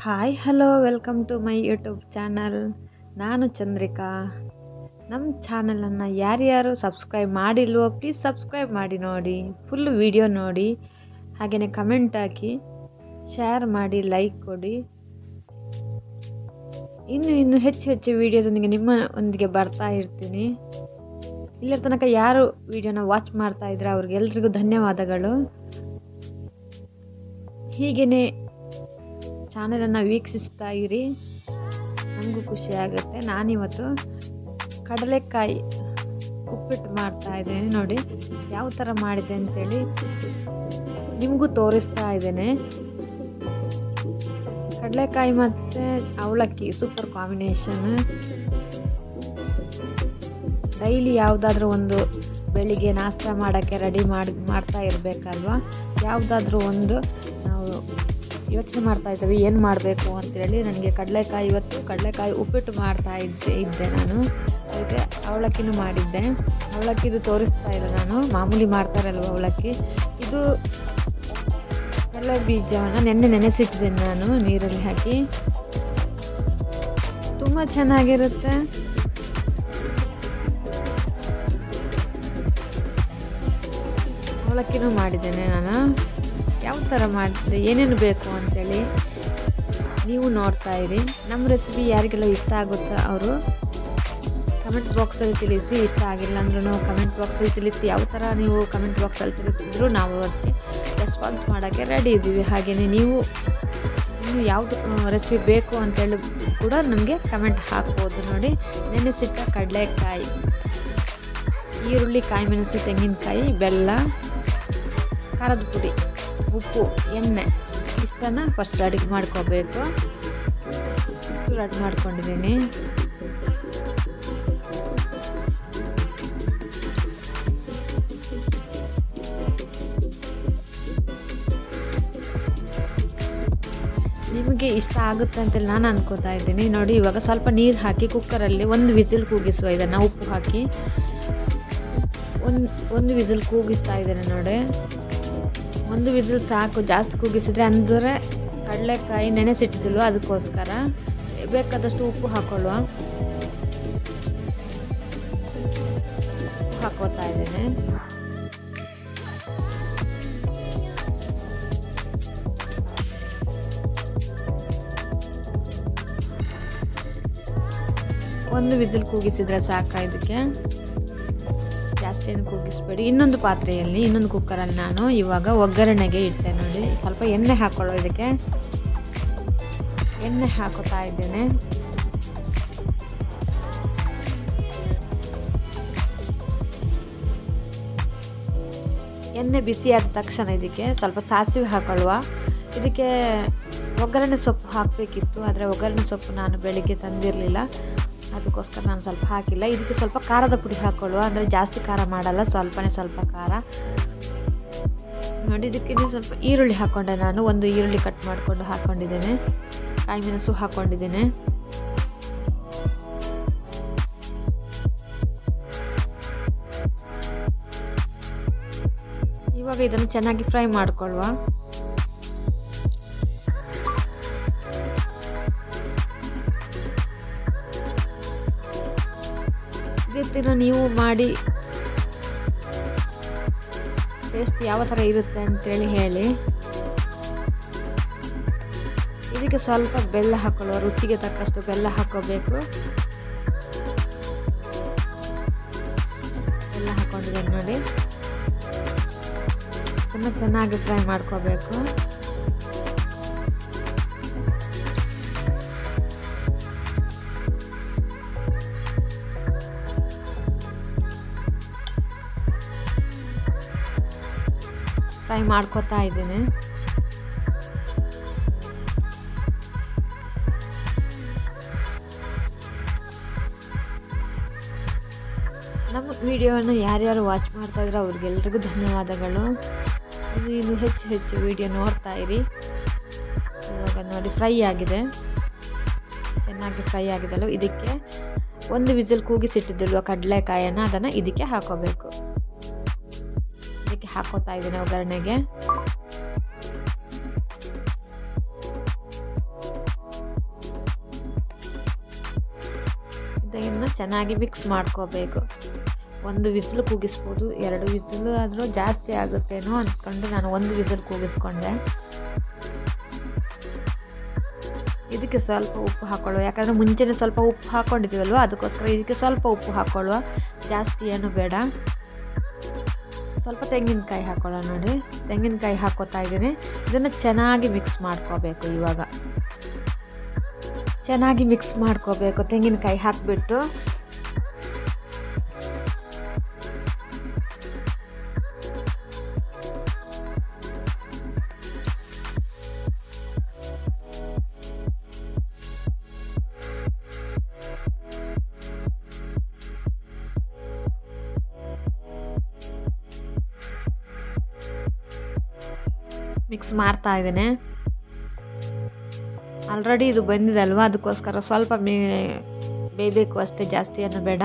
hi hello welcome to my YouTube channel ನಾನು ಚಂದ್ರಿಕಾ ನಮ್ಮ ಚಾನಲನ್ನು ಯಾರ್ಯಾರು ಸಬ್ಸ್ಕ್ರೈಬ್ ಮಾಡಿಲ್ವೋ ಪ್ಲೀಸ್ ಸಬ್ಸ್ಕ್ರೈಬ್ ಮಾಡಿ ನೋಡಿ ಫುಲ್ ವಿಡಿಯೋ ನೋಡಿ ಹಾಗೆಯೇ ಕಮೆಂಟ್ ಹಾಕಿ ಶೇರ್ ಮಾಡಿ ಲೈಕ್ ಕೊಡಿ ಇನ್ನು ಇನ್ನು ಹೆಚ್ಚು ಹೆಚ್ಚು ವಿಡಿಯೋದೊಂದಿಗೆ ನಿಮ್ಮ ಒಂದಿಗೆ ಬರ್ತಾ ಇರ್ತೀನಿ ಇಲ್ಲಿರ ತನಕ ಯಾರು ವಿಡಿಯೋನ ವಾಚ್ ಮಾಡ್ತಾ ಇದ್ರೆ ಅವ್ರಿಗೆಲ್ರಿಗೂ ಧನ್ಯವಾದಗಳು ಹೀಗೇ ಚಾನಲನ್ನು ವೀಕ್ಷಿಸ್ತಾ ಇರಿ ನನಗೂ ಖುಷಿ ಆಗುತ್ತೆ ನಾನಿವತ್ತು ಕಡಲೆಕಾಯಿ ಉಪ್ಪಿಟ್ಟು ಮಾಡ್ತಾ ಇದ್ದೇನೆ ನೋಡಿ ಯಾವ ಥರ ಮಾಡಿದೆ ಅಂತೇಳಿ ನಿಮಗೂ ತೋರಿಸ್ತಾ ಇದ್ದೇನೆ ಕಡಲೆಕಾಯಿ ಮತ್ತು ಅವಲಕ್ಕಿ ಸೂಪರ್ ಕಾಂಬಿನೇಷನ್ ಡೈಲಿ ಯಾವುದಾದ್ರೂ ಒಂದು ಬೆಳಿಗ್ಗೆ ನಾಷ್ಟ ಮಾಡೋಕ್ಕೆ ರೆಡಿ ಮಾಡಿ ಮಾಡ್ತಾ ಇರಬೇಕಲ್ವಾ ಯಾವುದಾದ್ರೂ ಒಂದು ನಾವು ಯೋಚನೆ ಮಾಡ್ತಾ ಇದ್ದೇವೆ ಏನು ಮಾಡಬೇಕು ಅಂತೇಳಿ ನನಗೆ ಕಡಲೆಕಾಯಿ ಇವತ್ತು ಕಡಲೆಕಾಯಿ ಉಪ್ಪಿಟ್ಟು ಮಾಡ್ತಾ ಇದ್ದೆ ಇದ್ದೆ ನಾನು ಅದಕ್ಕೆ ಅವಲಕ್ಕಿನೂ ಮಾಡಿದ್ದೆ ಅವಲಕ್ಕಿದು ತೋರಿಸ್ತಾ ಇಲ್ಲ ನಾನು ಮಾಮೂಲಿ ಮಾಡ್ತಾರಲ್ವ ಅವಲಕ್ಕಿ ಇದು ಕಡಲೆ ಬೀಜವನ್ನು ನೆನ್ನೆ ನೆನೆಸಿಟ್ಟಿದ್ದೇನೆ ನಾನು ನೀರಲ್ಲಿ ಹಾಕಿ ತುಂಬ ಚೆನ್ನಾಗಿರುತ್ತೆ ಅವಲಕ್ಕಿನೂ ಮಾಡಿದ್ದೇನೆ ನಾನು ಯಾವ ಥರ ಮಾಡಿದೆ ಏನೇನು ಬೇಕು ಅಂತೇಳಿ ನೀವು ನೋಡ್ತಾ ಇರಿ ನಮ್ಮ ರೆಸಿಪಿ ಯಾರಿಗೆಲ್ಲ ಇಷ್ಟ ಆಗುತ್ತೋ ಅವರು ಕಮೆಂಟ್ ಬಾಕ್ಸಲ್ಲಿ ತಿಳಿಸಿ ಇಷ್ಟ ಆಗಿಲ್ಲ ಅಂದ್ರೂ ಕಮೆಂಟ್ ಬಾಕ್ಸಲ್ಲಿ ತಿಳಿಸಿ ಯಾವ ಥರ ನೀವು ಕಮೆಂಟ್ ಬಾಕ್ಸಲ್ಲಿ ತಿಳಿಸಿದ್ರು ನಾವು ಅದಕ್ಕೆ ರೆಸ್ಪಾನ್ಸ್ ಮಾಡೋಕ್ಕೆ ರೆಡಿ ಇದ್ದೀವಿ ಹಾಗೆಯೇ ನೀವು ಇನ್ನು ಯಾವುದು ರೆಸಿಪಿ ಬೇಕು ಅಂತೇಳಿ ಕೂಡ ನಮಗೆ ಕಮೆಂಟ್ ಹಾಕ್ಬೋದು ನೋಡಿ ನೆನೆಸಿಟ್ಟ ಕಡಲೆಕಾಯಿ ಈರುಳ್ಳಿ ಕಾಯಿ ಮೆಣಸು ತೆಂಗಿನಕಾಯಿ ಬೆಲ್ಲ ಖಾರದ ಪುಡಿ ಉಪ್ಪು ಎಣ್ಣೆ ಇಷ್ಟನ್ನು ಫಸ್ಟ್ ರೆಡಿ ಮಾಡ್ಕೋಬೇಕು ಇಷ್ಟು ರೆಡಿ ಮಾಡ್ಕೊಂಡಿದ್ದೀನಿ ನಿಮಗೆ ಇಷ್ಟ ಆಗುತ್ತೆ ಅಂತೇಳಿ ನಾನು ಅನ್ಕೋತಾ ಇದ್ದೀನಿ ನೋಡಿ ಇವಾಗ ಸ್ವಲ್ಪ ನೀರು ಹಾಕಿ ಕುಕ್ಕರಲ್ಲಿ ಒಂದು ವಿಸಿಲ್ ಕೂಗಿಸುವ ಇದನ್ನು ಉಪ್ಪು ಹಾಕಿ ಒಂದು ಒಂದು ವಿಸಿಲ್ ಕೂಗಿಸ್ತಾ ಇದ್ದೇನೆ ನೋಡಿ ಒಂದು ವಿಸಿಲ್ ಸಾಕು ಜಾಸ್ತಿ ಕೂಗಿಸಿದ್ರೆ ಅಂದರೆ ಕಡಲೆಕಾಯಿ ನೆನೆಸಿಟ್ಟಿದ್ದಿಲ್ವ ಅದಕ್ಕೋಸ್ಕರ ಬೇಕಾದಷ್ಟು ಉಪ್ಪು ಹಾಕೊಳ್ಳುವ ಹಾಕೋತಾ ಇದ್ದೇನೆ ಒಂದು ವಿಸಿಲ್ ಕೂಗಿಸಿದ್ರೆ ಸಾಕ ಇದಕ್ಕೆ ಜಾಸ್ತಿಯನ್ನು ಕೂಗಿಸ್ಬೇಡಿ ಇನ್ನೊಂದು ಪಾತ್ರೆಯಲ್ಲಿ ಇನ್ನೊಂದು ಕುಕ್ಕರಲ್ಲಿ ನಾನು ಇವಾಗ ಒಗ್ಗರಣೆಗೆ ಇಟ್ಟೆ ನೋಡಿ ಸ್ವಲ್ಪ ಎಣ್ಣೆ ಹಾಕೊಳ್ಳೋ ಇದಕ್ಕೆ ಎಣ್ಣೆ ಹಾಕೋತಾ ಇದ್ದೇನೆ ಎಣ್ಣೆ ಬಿಸಿಯಾದ ತಕ್ಷಣ ಇದಕ್ಕೆ ಸ್ವಲ್ಪ ಸಾಸಿವೆ ಹಾಕೊಳ್ಳುವ ಇದಕ್ಕೆ ಒಗ್ಗರಣೆ ಸೊಪ್ಪು ಹಾಕಬೇಕಿತ್ತು ಆದರೆ ಒಗ್ಗರಣೆ ಸೊಪ್ಪು ನಾನು ಬೆಳಿಗ್ಗೆ ತಂದಿರಲಿಲ್ಲ ಅದಕ್ಕೋಸ್ಕರ ನಾನು ಸ್ವಲ್ಪ ಹಾಕಿಲ್ಲ ಇದಕ್ಕೆ ಸ್ವಲ್ಪ ಖಾರದ ಪುಡಿ ಹಾಕೊಳ್ಳುವ ಅಂದರೆ ಜಾಸ್ತಿ ಖಾರ ಮಾಡಲ್ಲ ಸ್ವಲ್ಪನೇ ಸ್ವಲ್ಪ ಖಾರ ನೋಡಿ ಇದಕ್ಕೆ ಸ್ವಲ್ಪ ಈರುಳ್ಳಿ ಹಾಕ್ಕೊಂಡೆ ನಾನು ಒಂದು ಈರುಳ್ಳಿ ಕಟ್ ಮಾಡಿಕೊಂಡು ಹಾಕ್ಕೊಂಡಿದ್ದೇನೆ ಕಾಯಿ ಮೆಣಸು ಹಾಕ್ಕೊಂಡಿದ್ದೇನೆ ಇವಾಗ ಇದನ್ನು ಚೆನ್ನಾಗಿ ಫ್ರೈ ಮಾಡಿಕೊಳ್ಳುವ ಇದೇ ಥರ ನೀವು ಮಾಡಿ ಟೇಸ್ಟ್ ಯಾವ ಥರ ಇರುತ್ತೆ ಅಂತೇಳಿ ಹೇಳಿ ಇದಕ್ಕೆ ಸ್ವಲ್ಪ ಬೆಲ್ಲ ಹಾಕೊಳ್ಳುವ ರುಚಿಗೆ ತಕ್ಕಷ್ಟು ಬೆಲ್ಲ ಹಾಕೋಬೇಕು ಬೆಲ್ಲ ಹಾಕೊಂಡಿದ್ದೇನೆ ನೋಡಿ ಚೆನ್ನಾಗಿ ಚೆನ್ನಾಗಿ ಫ್ರೈ ಮಾಡ್ಕೋಬೇಕು ಫ್ರೈ ಮಾಡ್ಕೋತಾ ಇದ್ದೀನಿ ನಮ್ಮ ವಿಡಿಯೋವನ್ನು ಯಾರ್ಯಾರು ವಾಚ್ ಮಾಡ್ತಾ ಇದ್ರೆ ಅವ್ರಿಗೆಲ್ರಿಗೂ ಧನ್ಯವಾದಗಳು ಇನ್ನು ಇನ್ನು ಹೆಚ್ಚು ಹೆಚ್ಚು ವಿಡಿಯೋ ನೋಡ್ತಾ ಇರಿ ಇವಾಗ ನೋಡಿ ಫ್ರೈ ಆಗಿದೆ ಚೆನ್ನಾಗಿ ಫ್ರೈ ಆಗಿದಲ್ಲ ಇದಕ್ಕೆ ಒಂದು ವಿಸಿಲ್ ಕೂಗಿಸಿಟ್ಟಿದ್ದಿಲ್ವ ಕಡಲೆಕಾಯನ್ನು ಅದನ್ನು ಇದಕ್ಕೆ ಹಾಕೋಬೇಕು ಇದಕ್ಕೆ ಹಾಕೋತಾ ಇದ್ದೀನಿ ಒಗ್ಗರಣೆಗೆ ಕಡಲೆಕಾಯಿಯನ್ನು ಚೆನ್ನಾಗಿ ಮಿಕ್ಸ್ ಮಾಡ್ಕೋಬೇಕು ಒಂದು ವಿಸಿಲು ಕೂಗಿಸ್ಬೋದು ಎರಡು ವಿಸಿಲು ಆದರೂ ಜಾಸ್ತಿ ಆಗುತ್ತೇನೋ ಅಂದ್ಕೊಂಡು ನಾನು ಒಂದು ವಿಸಿಲ್ ಕೂಗಿಸ್ಕೊಂಡೆ ಇದಕ್ಕೆ ಸ್ವಲ್ಪ ಉಪ್ಪು ಹಾಕೊಳ್ಳುವ ಯಾಕಂದರೆ ಮುಂಚೆನೇ ಸ್ವಲ್ಪ ಉಪ್ಪು ಹಾಕ್ಕೊಂಡಿದ್ದೀವಲ್ವ ಅದಕ್ಕೋಸ್ಕರ ಇದಕ್ಕೆ ಸ್ವಲ್ಪ ಉಪ್ಪು ಹಾಕ್ಕೊಳ್ಳುವ ಜಾಸ್ತಿ ಏನು ಬೇಡ ಸ್ವಲ್ಪ ತೆಂಗಿನಕಾಯಿ ಹಾಕೊಳ್ಳೋ ನೋಡಿ ತೆಂಗಿನಕಾಯಿ ಹಾಕೋತಾ ಇದ್ದೀನಿ ಇದನ್ನು ಚೆನ್ನಾಗಿ ಮಿಕ್ಸ್ ಮಾಡ್ಕೋಬೇಕು ಇವಾಗ ಚೆನ್ನಾಗಿ ಮಿಕ್ಸ್ ಮಾಡ್ಕೋಬೇಕು ತೆಂಗಿನಕಾಯಿ ಹಾಕಿಬಿಟ್ಟು ಮಿಕ್ಸ್ ಮಾಡ್ತಾ ಇದ್ದೇನೆ ಆಲ್ರೆಡಿ ಇದು ಬಂದಿದೆ ಅಲ್ವಾ ಅದಕ್ಕೋಸ್ಕರ ಸ್ವಲ್ಪ ಮೇ ಬೇಯಬೇಕು ಅಷ್ಟೇ ಜಾಸ್ತಿ ಏನು ಬೇಡ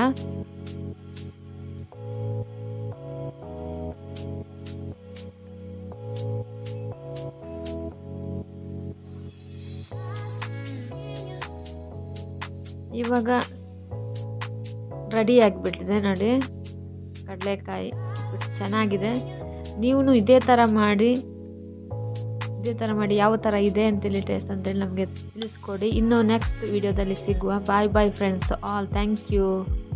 ಇವಾಗ ರೆಡಿ ಆಗಿಬಿಟ್ಟಿದೆ ನೋಡಿ ಕಡಲೆಕಾಯಿ ಚೆನ್ನಾಗಿದೆ ನೀವು ಇದೇ ಥರ ಮಾಡಿ ಇದೇ ಥರ ಮಾಡಿ ಯಾವ ಥರ ಇದೆ ಅಂತೇಳಿ ಟೇಸ್ಟ್ ಅಂತೇಳಿ ನಮಗೆ ತಿಳಿಸ್ಕೊಡಿ ಇನ್ನು ನೆಕ್ಸ್ಟ್ ವಿಡಿಯೋದಲ್ಲಿ ಸಿಗುವ bye bye friends all thank you